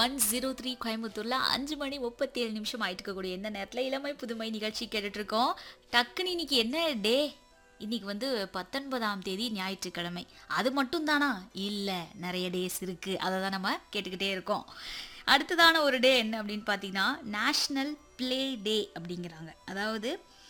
one zero three கோயம்புத்தூர்ல அஞ்சு மணி முப்பத்தி ஏழு நிமிஷம் ஆயிட்டு இருக்கக்கூடிய இந்த நேரத்தில் இளமை புதுமை நிகழ்ச்சி கேட்டுட்டு இருக்கோம் டக்குன்னு இன்னைக்கு என்ன டே இன்னைக்கு வந்து பத்தொன்பதாம் தேதி ஞாயிற்றுக்கிழமை அது மட்டும் தானா இல்லை நிறைய டேஸ் இருக்கு அதை தான் நம்ம கேட்டுக்கிட்டே இருக்கோம் அடுத்ததான ஒரு டே என்ன அப்படின்னு பார்த்தீங்கன்னா நேஷ்னல் ப்ளே டே அப்படிங்கிறாங்க அதாவது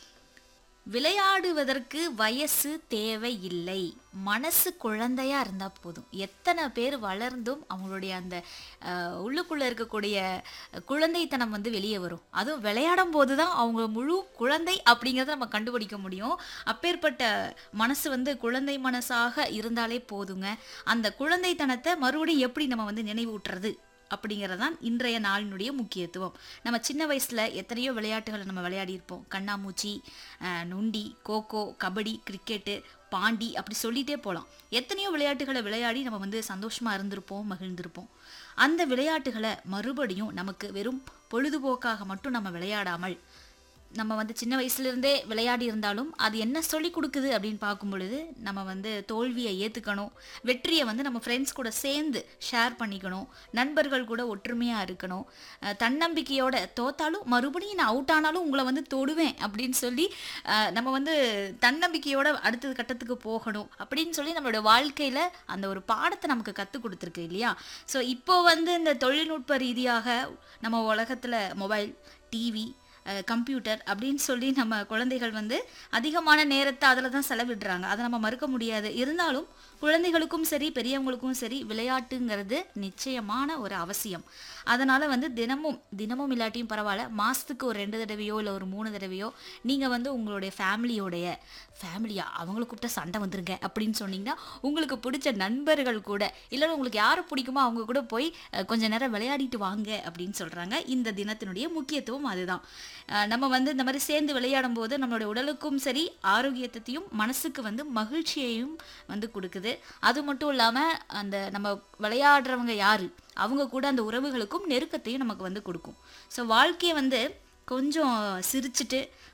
விளையாடுவதற்கு வயசு தேவையில்லை மனசு குழந்தையா இருந்தா போதும் எத்தனை பேர் வளர்ந்தும் அவங்களுடைய அந்த அஹ், உள்ளுக்குள்ள இருக்கக்கூடிய குழந்தைத்தனம் வந்து வெளியே வரும் அதுவும் விளையாடும் போது தான் அவங்க முழு குழந்தை அப்படிங்கிறத நம்ம கண்டுபிடிக்க முடியும் அப்பேற்பட்ட மனசு வந்து குழந்தை மனசாக இருந்தாலே போதுங்க அந்த குழந்தைத்தனத்தை மறுபடியும் எப்படி நம்ம வந்து நினைவூட்டுறது அப்படிங்கிறது தான் இன்றைய நாளினுடைய முக்கியத்துவம் நம்ம சின்ன வயசில் எத்தனையோ விளையாட்டுகளை நம்ம விளையாடி இருப்போம் கண்ணாமூச்சி அஹ், நொண்டி கோகோ கபடி கிரிக்கெட்டு பாண்டி அப்படி சொல்லிட்டே போகலாம் எத்தனையோ விளையாட்டுகளை விளையாடி நம்ம வந்து சந்தோஷமாக இருந்திருப்போம் மகிழ்ந்திருப்போம் அந்த விளையாட்டுகளை மறுபடியும் நமக்கு வெறும் பொழுதுபோக்காக மட்டும் நம்ம விளையாடாமல் நம்ம வந்து சின்ன வயசுலேருந்தே விளையாடி இருந்தாலும் அது என்ன சொல்லி கொடுக்குது அப்படின்னு பார்க்கும் பொழுது நம்ம வந்து தோல்வியை ஏற்றுக்கணும் வெற்றியை வந்து நம்ம ஃப்ரெண்ட்ஸ் கூட சேர்ந்து ஷேர் பண்ணிக்கணும் நண்பர்கள் கூட ஒற்றுமையாக இருக்கணும் அஹ் தன்னம்பிக்கையோட தோத்தாலும் மறுபடியும் நான் அவுட் ஆனாலும் உங்களை வந்து தொடுவேன் அப்படின்னு சொல்லி அஹ் நம்ம வந்து தன்னம்பிக்கையோட அடுத்த கட்டத்துக்கு போகணும் அப்படின்னு சொல்லி நம்மளோட வாழ்க்கையில் அந்த ஒரு பாடத்தை நமக்கு கற்றுக் கொடுத்துருக்கு இல்லையா ஸோ இப்போ வந்து இந்த தொழில்நுட்ப ரீதியாக நம்ம உலகத்தில் மொபைல் டிவி கம்ப்யூட்டர் அப்படின்னு சொல்லி நம்ம குழந்தைகள் வந்து அதிகமான நேரத்தை அதில் தான் செலவிடுறாங்க அதை நம்ம மறுக்க முடியாது இருந்தாலும் குழந்தைகளுக்கும் சரி பெரியவங்களுக்கும் சரி விளையாட்டுங்கிறது நிச்சயமான ஒரு அவசியம் அதனால் வந்து தினமும் தினமும் இல்லாட்டியும் பரவாயில்ல மாதத்துக்கு ஒரு ரெண்டு தடவையோ இல்லை ஒரு மூணு தடவையோ நீங்கள் வந்து உங்களுடைய ஃபேமிலியோடைய ஃபேமிலியா அவங்கள கூப்பிட்டா சண்டை வந்துருங்க அப்படின்னு சொன்னீங்கன்னா உங்களுக்கு பிடிச்ச நண்பர்கள் கூட இல்லை உங்களுக்கு யாரை பிடிக்குமோ அவங்க கூட போய் அஹ், கொஞ்ச நேரம் விளையாடிட்டு வாங்க அப்படின்னு சொல்கிறாங்க இந்த தினத்தினுடைய முக்கியத்துவம் அதுதான் அஹ், நம்ம வந்து இந்த மாதிரி சேர்ந்து விளையாடும் போது நம்மளுடைய உடலுக்கும் சரி ஆரோக்கியத்தையும் மனசுக்கு வந்து மகிழ்ச்சியையும் வந்து கொடுக்குது அது மட்டும் இல்லாமல் அந்த நம்ம விளையாடுறவங்க யாரு அவங்க கூட அந்த உறவுகளுக்கும் நெருக்கத்தையும் நமக்கு வந்து கொடுக்கும் ஸோ வாழ்க்கையை வந்து கொஞ்சம் சிரிச்சிட்டு